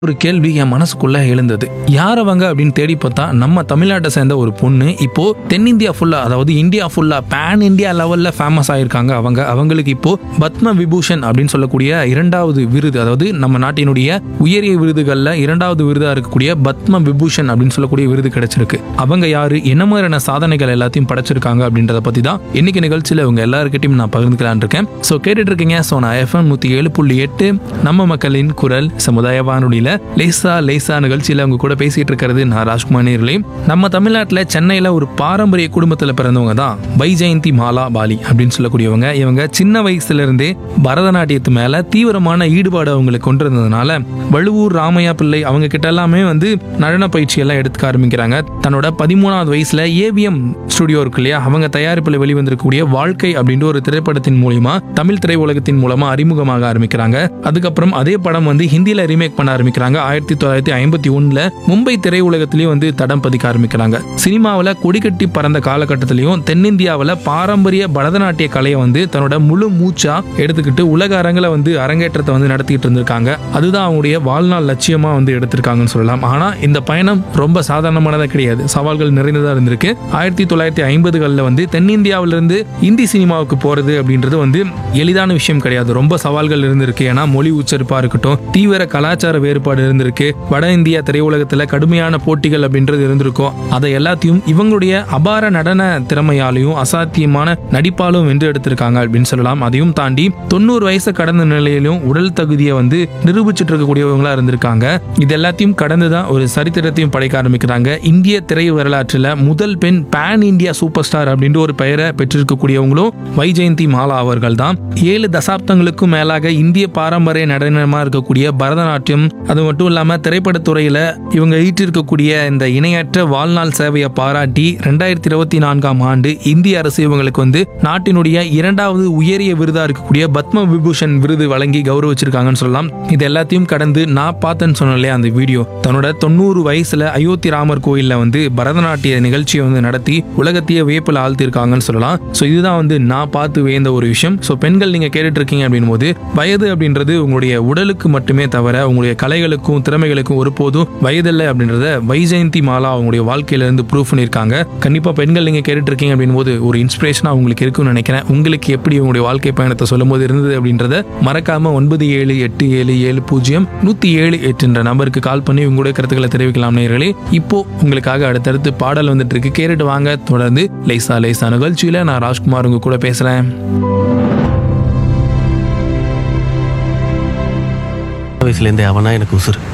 ஒரு கேள்வி என் மனசுக்குள்ள எழுந்தது யார் அவங்க அப்படின்னு தேடி பார்த்தா நம்ம தமிழ்நாட்டை சேர்ந்த ஒரு பொண்ணு இப்போ தென்னிந்தியா ஃபுல்லா அதாவது இந்தியா ஃபுல்லா பேன் இந்தியா லெவல்ல ஃபேமஸ் ஆயிருக்காங்க அவங்க அவங்களுக்கு இப்போ பத்ம விபூஷன் அப்படின்னு சொல்லக்கூடிய இரண்டாவது விருது அதாவது நம்ம நாட்டினுடைய உயரிய விருதுகள்ல இரண்டாவது விருதா இருக்கக்கூடிய பத்ம விபூஷன் அப்படின்னு சொல்லக்கூடிய விருது கிடைச்சிருக்கு அவங்க யாரு என்ன மாதிரியான சாதனைகள் எல்லாத்தையும் படைச்சிருக்காங்க அப்படின்றத பத்தி தான் இன்னைக்கு நிகழ்ச்சியில இவங்க எல்லாருக்கிட்டையும் நான் பகிர்ந்துக்கலான் இருக்கேன் ஸோ கேட்டுட்டு இருக்கீங்க ஸோ நான் எஃப்எம் நூத்தி ஏழு புள்ளி எட்டு நம்ம மக்களின் குரல் சமுதாய வானொலியில லேசா லேசா நிகழ்ச்சியில அவங்க கூட பேசிட்டு இருக்கிறது நான் ராஜ்குமார் நேர்களே நம்ம தமிழ்நாட்டில் சென்னையில ஒரு பாரம்பரிய குடும்பத்துல பிறந்தவங்க தான் வைஜெயந்தி மாலா பாலி அப்படின்னு சொல்லக்கூடியவங்க இவங்க சின்ன வயசுல இருந்தே பரதநாட்டியத்து மேல தீவிரமான ஈடுபாடு அவங்களுக்கு கொண்டு இருந்ததுனால வழுவூர் ராமையா பிள்ளை அவங்க கிட்ட எல்லாமே வந்து நடன பயிற்சி எல்லாம் எடுத்துக்க ஆரம்பிக்கிறாங்க தன்னோட பதிமூணாவது வயசுல ஏவிஎம் ஸ்டுடியோ இருக்கு இல்லையா அவங்க தயாரிப்பில் வெளிவந்திருக்கக்கூடிய வாழ்க்கை அப்படின்ற ஒரு திரைப்படத்தின் மூலியமா தமிழ் திரையுலகத்தின் மூலமா அறிமுகமாக ஆரம்பிக்கிறாங்க அதுக்கப்புறம் அதே படம் வந்து ஹிந்தியில ரீமேக் பண்ண ஆரம்பிக்கிறாங்க ஆயிரத்தி தொள்ளாயிரத்தி ஐம்பத்தி ஒண்ணுல மும்பை திரையுலகத்திலயும் வந்து தடம் பதிக்க ஆரம்பிக்கிறாங்க சினிமாவில் கொடிகட்டி பறந்த காலகட்டத்திலையும் தென்னிந்தியாவில் பாரம்பரிய பரதநாட்டிய கலையை வந்து தன்னோட முழு மூச்சா எடுத்துக்கிட்டு உலக அரங்கில் வந்து அரங்கேற்றத்தை வந்து நடத்திட்டு இருந்திருக்காங்க அதுதான் அவங்களுடைய வாழ்நாள் லட்சியமா வந்து எடுத்திருக்காங்கன்னு சொல்லலாம் ஆனா இந்த பயணம் ரொம்ப சாதாரணமானதா கிடையாது சவால்கள் நிறைந்ததா இருந்திருக்கு ஆயிரத்தி தொள்ளாயிரத்தி ஐம்பதுகளில் வந்து தென்னிந்தியாவிலிருந்து இந்தி சினிமாவுக்கு போறது அப்படின்றது வந்து எளிதான விஷயம் கிடையாது ரொம்ப சவால்கள் இருந்திருக்கு ஏன்னா மொழி உச்சரிப்பா இருக்கட்டும் தீவிர கலாச்சார வேறுபாடு இருந்திருக்கு வட இந்தியா திரையுலகத்துல கடுமையான போட்டிகள் அப்படின்றது இருந்திருக்கும் அதை எல்லாத்தையும் இவங்களுடைய அபார நடன திறமையாலையும் அசாத்தியமான நடிப்பாலும் வென்று எடுத்திருக்காங்க அப்படின்னு சொல்லலாம் அதையும் தாண்டி தொண்ணூறு வயசு கடந்த நிலையிலும் உடல் தகுதியை வந்து நிரூபிச்சுட்டு இருக்கக்கூடியவங்களா இருந்திருக்காங்க இது எல்லாத்தையும் கடந்து தான் ஒரு சரித்திரத்தையும் படைக்க ஆரம்பிக்கிறாங்க இந்திய திரை வரலாற்றில் முதல் பெண் பேன் இந்தியா சூப்பர் ஸ்டார் அப்படின்ற ஒரு பெயரை பெற்றிருக்கக்கூடியவங்களும் வைஜெயந்தி மாலா அவர்கள் தான் ஏழு தசாப்தங்களுக்கும் மேலாக இந்திய பாரம்பரிய நடனமா இருக்கக்கூடிய பரதநாட்டியம் அது மட்டும் இல்லாம திரைப்படத்துறையில இவங்க ஈட்டிருக்கக்கூடிய இந்த இணையற்ற வாழ்நாள் சேவையை பாராட்டி ரெண்டாயிரத்தி இருபத்தி நான்காம் ஆண்டு இந்திய அரசு இவங்களுக்கு வந்து நாட்டினுடைய இரண்டாவது உயரிய விருதா இருக்கக்கூடிய பத்ம விபூஷன் விருது வழங்கி கௌரவிச்சிருக்காங்கன்னு சொல்லலாம் இது எல்லாத்தையும் கடந்து நான் பார்த்தேன்னு சொன்னேன் இல்லையா அந்த வீடியோ தன்னோட தொண்ணூறு வயசுல அயோத்தி ராமர் கோயில்ல வந்து பரதநாட்டிய நிகழ்ச்சியை வந்து நடத்தி உலகத்தையே வியப்பில் ஆழ்த்திருக்காங்கன்னு சொல்லலாம் ஸோ இதுதான் வந்து நான் பார்த்து வியந்த ஒரு விஷயம் ஸோ பெண்கள் நீங்க கேட்டுட்டு இருக்கீங்க அப்படின் போது வயது அப்படின்றது உங்களுடைய உடலுக்கு மட்டுமே தவிர உங்களுடைய கலைகளுக்கும் திறமைகளுக்கும் ஒருபோதும் வயதில்லை அப்படின்றத வைஜெயந்தி மாலா அவங்களுடைய வாழ்க்கையில இருந்து ப்ரூவ் பண்ணியிருக்காங்க கண்டிப்பா பெண்கள் நீங்க கேட்டுட்டு இருக்கீங்க அப்படின் போது ஒரு இன்ஸ்பிரேஷனா உங்களுக்கு இருக்கும்னு நினைக்கிறேன் உங்களுக்கு எப்படி உங்களுடைய வாழ்க்கை பயணத்தை சொல்லும்போது இருந்தது அப்படின்றத மறக்காம ஒன்பது ஏழு எட்டு ஏழு ஏழு பூஜ்ஜியம் நூத்தி ஏழு எட்டுன்ற நம்பருக்கு கால் பண்ணி உங்களுடைய கருத்துக்களை தெரிவிக்கலாம் நேயர்களே இப்போ உங்களுக்காக அடுத்தடுத்து பாடல் வந்துட்டு இருக்கு கேட்டுட்டு வாங்க தொடர்ந்து லைசா லைசா நிகழ்ச்சியில நான் ராஜ்குமார் உங்க கூட பேசுறேன் வயசுலேருந்தே அவனா எனக்கு உசுறு